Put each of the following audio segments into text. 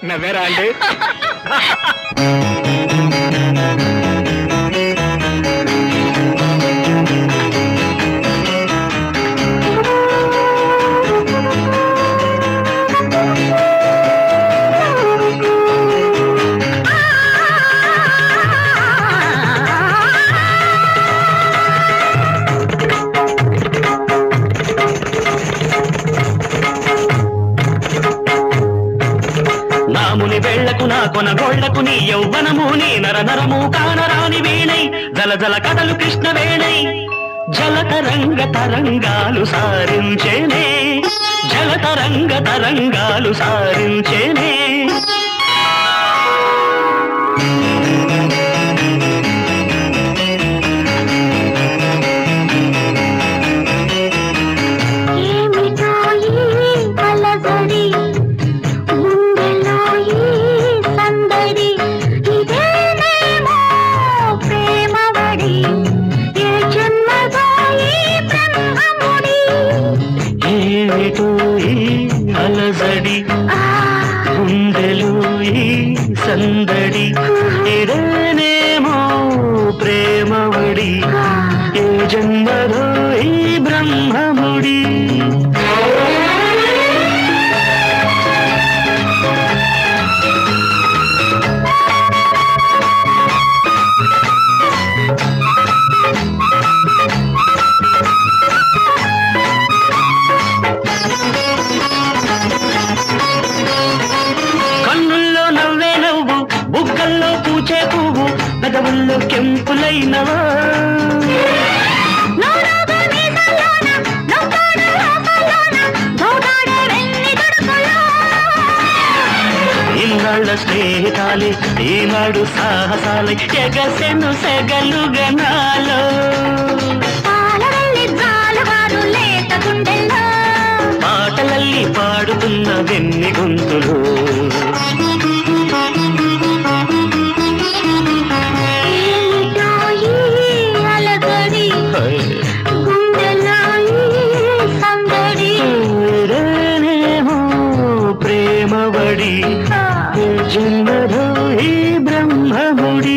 నవ్వేరా అండి నాముని వేళ్లకు నా కొన గోళ్లకు నీ యౌవనము నీ నర నరము కానరాని వేణై జల జల కథలు కృష్ణ వేణై జలతరంగ తరంగాలు సారించేనే జలతరంగ తరంగాలు సారించేనే ఏమిటో ఈ అలజడి గుండెలో ఈ సందడి ఇదేనేమో ప్రేమవడి ఏ జన్మదో ఈ బ్రహ్మముడి ఏమిటో ఈ అలజడి ఆ గుండెలు ఈ సందడి ఇదేనేమో ప్రేమవడి ఏ జన్మలో ఈ బ్రహ్మముడి కన్నుల్లో నవ్వే నవ్వు బుగ్గల్లో పూచే పువ్వు పెదవుల్లో కెంపులైనవా నోరాగా మీసాలోన నవ్వాడ లోకాలోన గోగాడే వెన్ని తడుకులో ఇన్నాళ్ళ స్నేహితాలే ఈనాడు సాహసాలే ఎగసెను సెగలుగా నాలో పాలవెల్లి జాలువారు లేత గుండెల్లో పాటలల్లి పాడుతున్న వెన్ని గొంతులు ఏమిటో ఈ అలజడి గుండెలో ఈ సందడి ఊరేనేమో ప్రేమవడి ఏ జన్మలో ఈ బ్రహ్మముడి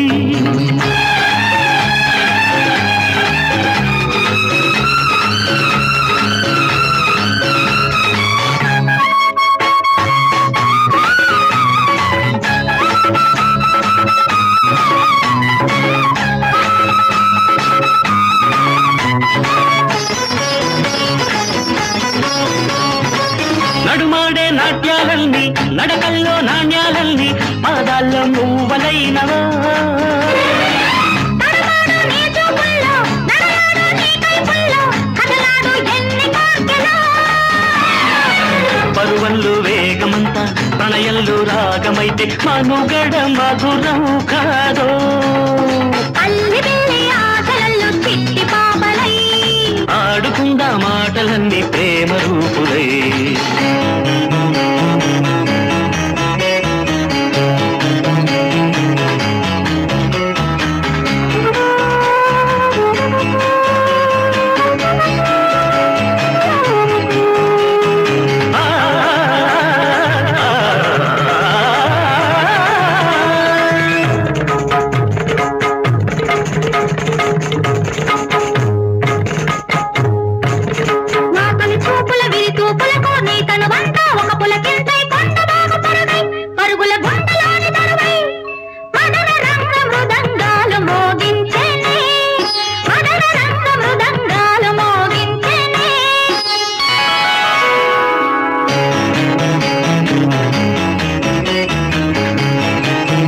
నడుమాడే నాట్యాలల్ని నడకల్లో నాణ్యాలల్ని పాదాల్లో నువ్వలైనవా తడబాడు నీ చూపుల్లో నడయాడు నీ కైపుల్లో కదలాడు ఎన్ని కాకెలో పరువల్లు వేగమంతా ప్రణయంలో రాగమైతే మనుగడ మధురం కాదో అల్లి బిల్లి ఆశలల్లో చిట్టి పాపలై ఆడుకుందా మాటలన్నీ ప్రేమ రూపులై ఆ, నా తొలి చూపుల విరి తూపులకు నీ తను వంట ఒక పులకింతై కొండ బాగు పరుగై పరుగుల గుండెలోని తరువై మదన రంగ మృదంగాలు మోగించేనే మదన రంగ మృదంగాలు మోగించేనే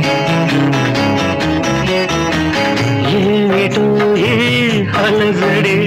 ఏమిటో ఈ అలజడి